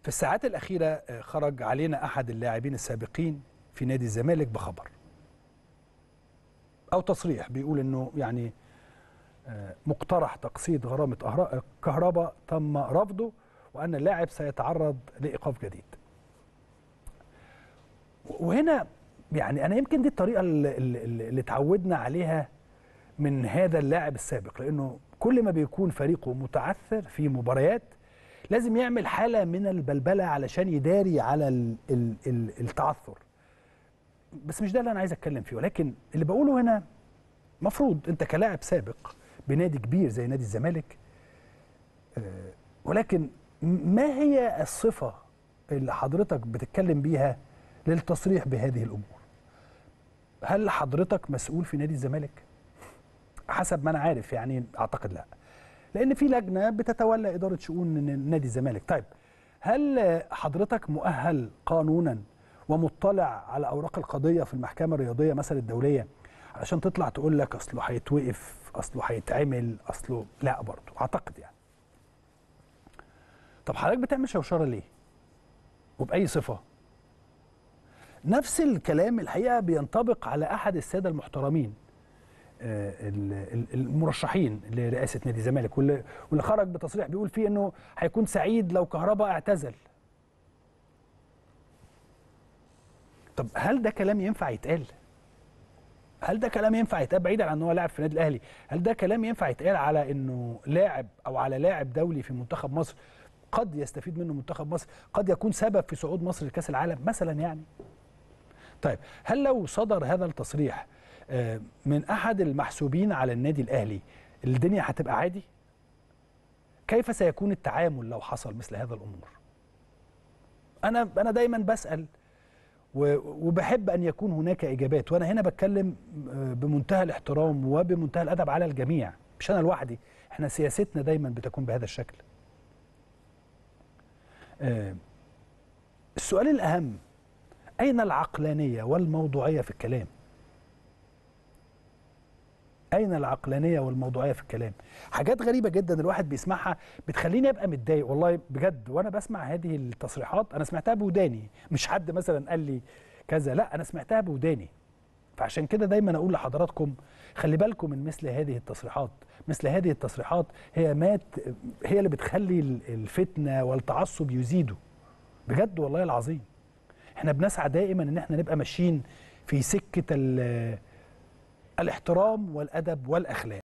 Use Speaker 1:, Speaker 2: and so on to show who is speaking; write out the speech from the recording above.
Speaker 1: في الساعات الأخيرة آه، خرج علينا أحد اللاعبين السابقين في نادي الزمالك بخبر أو تصريح بيقول إنه يعني آه، مقترح تقسيط غرامة أهرا- كهرباء تم رفضه وأن اللاعب سيتعرض لإيقاف جديد وهنا يعني أنا يمكن دي الطريقة اللي, اللي اللي اتعودنا عليها من هذا اللاعب السابق لأنه كل ما بيكون فريقه متعثر في مباريات لازم يعمل حالة من البلبلة علشان يداري على ال ال ال التعثر بس مش ده اللي أنا عايز أتكلم فيه ولكن اللي بقوله هنا مفروض أنت كلاعب سابق بنادي كبير زي نادي الزمالك آه، ولكن ما هي الصفة اللي حضرتك بتتكلم بيها للتصريح بهذه الأمور هل حضرتك مسؤول في نادي الزمالك حسب ما أنا عارف يعني أعتقد لا لأن في لجنة بتتولى إدارة شؤون نادي الزمالك طيب هل حضرتك مؤهل قانونا ومطلع على أوراق القضية في المحكمة الرياضية مثلا الدولية علشان تطلع تقول لك أصله هيتوقف أصله هيتعمل أصله لا برضه أعتقد يعني طب حضرتك بتعمل شوشره ليه؟ وبأي صفة؟ نفس الكلام الحقيقة بينطبق على أحد السادة المحترمين آه، ال- ال- المرشحين لرئاسة نادي الزمالك واللي واللي خرج بتصريح بيقول فيه إنه هيكون سعيد لو كهربا اعتزل. طب هل ده كلام ينفع يتقال؟ هل ده كلام ينفع يتقال بعيدا عن ان هو لاعب في النادي الاهلي هل ده كلام ينفع يتقال على انه لاعب او على لاعب دولي في منتخب مصر قد يستفيد منه منتخب مصر قد يكون سبب في صعود مصر لكاس العالم مثلا يعني طيب هل لو صدر هذا التصريح آه، من احد المحسوبين على النادي الاهلي الدنيا هتبقى عادي كيف سيكون التعامل لو حصل مثل هذا الامور انا انا دايما بسال و- وبحب ان يكون هناك اجابات وانا هنا بتكلم آه، بمنتهى الاحترام وبمنتهى الادب على الجميع مش انا لوحدي احنا سياستنا دايما بتكون بهذا الشكل آه، السؤال الاهم اين العقلانيه والموضوعيه في الكلام اين العقلانيه والموضوعيه في الكلام حاجات غريبه جدا الواحد بيسمعها بتخليني ابقى متضايق والله بجد وانا بسمع هذه التصريحات انا سمعتها بوداني مش حد مثلا قال لي كذا لا انا سمعتها بوداني فعشان كده دايما اقول لحضراتكم خلي بالكم من مثل هذه التصريحات مثل هذه التصريحات هي ما ت- هي اللي بتخلي ال- الفتنه والتعصب يزيدوا بجد والله العظيم احنا بنسعى دائما ان احنا نبقى ماشيين في سكه ال- الاحترام والادب والاخلاق